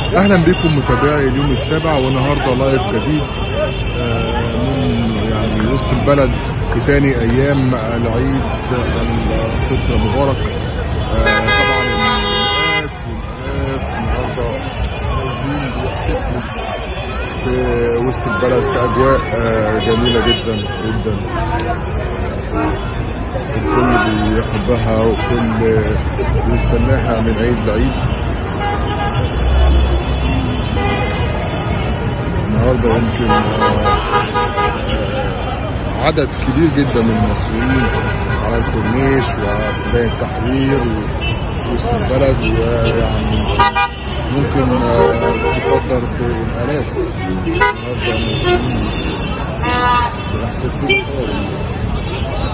اهلا بكم متابعي اليوم السابع والنهارده لايف جديد آه، من يعني وسط البلد في تاني ايام العيد الفطر المبارك آه، طبعا المئات والالاف النهارده نازلين بيحتفلوا في وسط البلد في اجواء آه، جميله جدا جدا الكل بيحبها وكل بيستناها من عيد لعيد النهارده يمكن آه، آه، عدد كبير جدا من المصريين على الكورنيش وفي ميدان التحرير ووسط البلد ويعني ممكن آه، تقدر بالالاف النهارده موجودين بيحتفلوا بصور.